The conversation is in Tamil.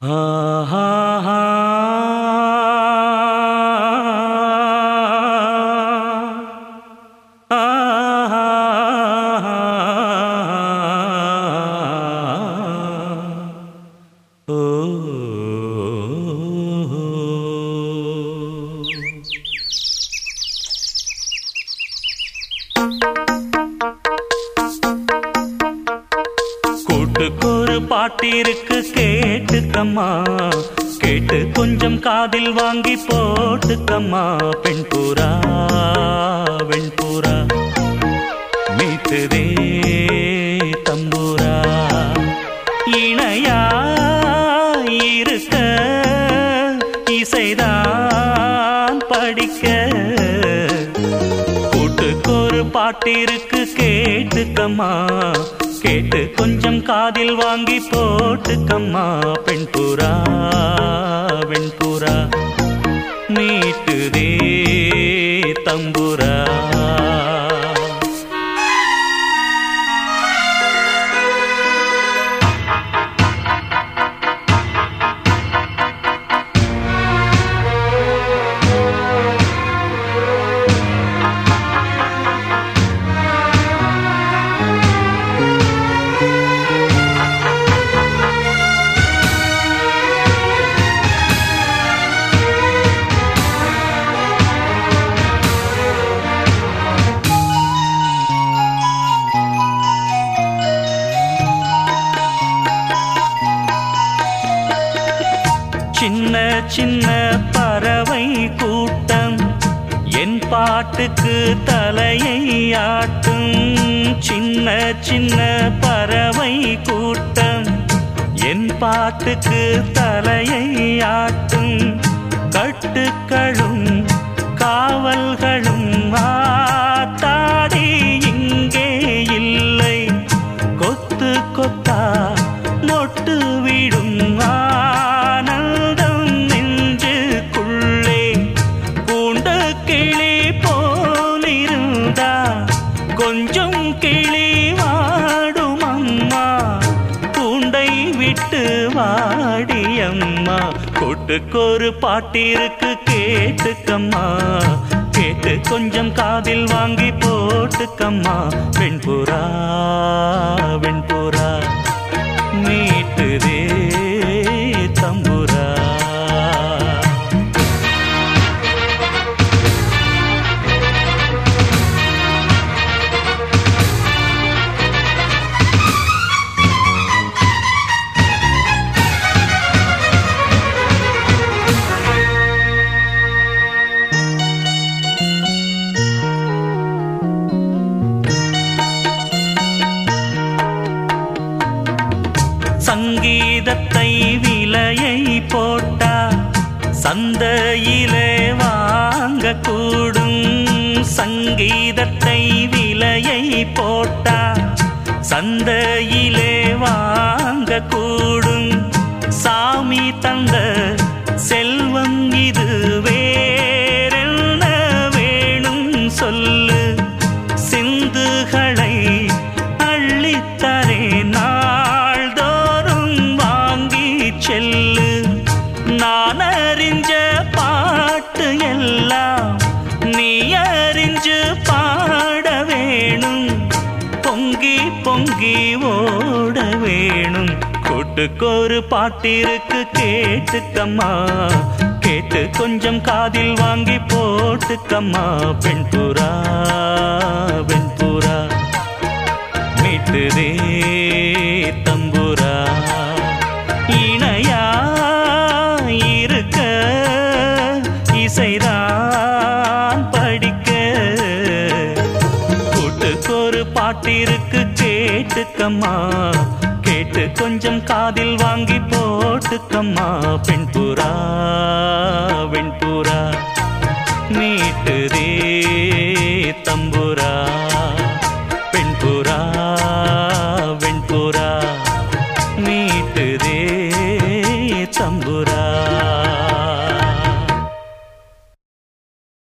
கூட்டுக்கொரு பாட்டிருக்கு கேட்டுக்கம்மா கேட்டு கொஞ்சம் காதில் வாங்கி போட்டுக்கம்மா பெண் புறா வெண்புறா மீட்டுதே தம்புரா இணையா இருக்க இசைதான் படிக்க கூட்டுக்கொரு பாட்டிருக்கு கேட்டுக்கம்மா கேட்டு கொஞ்சம் காதில் வாங்கி போட்டுக்கம்மா பெண் புறா வெண்புறா மீட்டுதே தம்புரா சின்ன சின்ன பறவை கூட்டம் என் பாட்டுக்கு தலையை ஆட்டும் சின்ன சின்ன பறவை கூட்டம் என் பாட்டுக்கு தலையை ஆட்டும் கட்டுக்களும் காவல்களும் ஆத்தாடி இங்கே இல்லை கொத்து கொத்தா மொட்டு விடும் ஆனந்தம் நெஞ்சுக்குள்ளே பூண்ட கிளி போலிருந்தா கொஞ்சம் கிளி வாடும் அம்மா பூண்டை விட்டு வாடியம்மா கூட்டுக்கொரு பாட்டிருக்கு கேட்டுக்கம்மா கேட்டு கொஞ்சம் காதில் வாங்கி போட்டுக்கம்மா வெண்புறா வெண்புறா மீட்டுதே தம்புரா சங்கீதத்தை விலையை போட்டா சந்தையிலே வாங்க கூடும் சங்கீதத்தை விலையை போட்டா சந்தையிலே வாங்க கூடும் சாமி தந்த செல்வம் இது வேறென்ன வேணும் சொல்லு சிந்துகளை அள்ளித்தரே நாள்தோறும் வாங்கி செல்லு நான் அறிஞ்ச பாட்டு எல்லாம் நீ அறிஞ்சு பாட வேணும் பொங்கி பொங்கி ஓட வேணும் கூட்டுக்கொரு பாட்டிருக்கு கேட்டுக்கம்மா கேட்டு கொஞ்சம் காதில் வாங்கி போட்டுக்கம்மா பெண் புறா வெண்புறா மீட்டுதே தம்புரா இணையா இருக்க இசைதான் படிக்க கூட்டுக்கொரு பாட்டிருக்கு கேட்டுக்கம்மா கேட்டு கொஞ்சம் காதில் வாங்கி போட்டுக்கம்மா பெண் புறா வெண்புறா மீட்டுதே தம்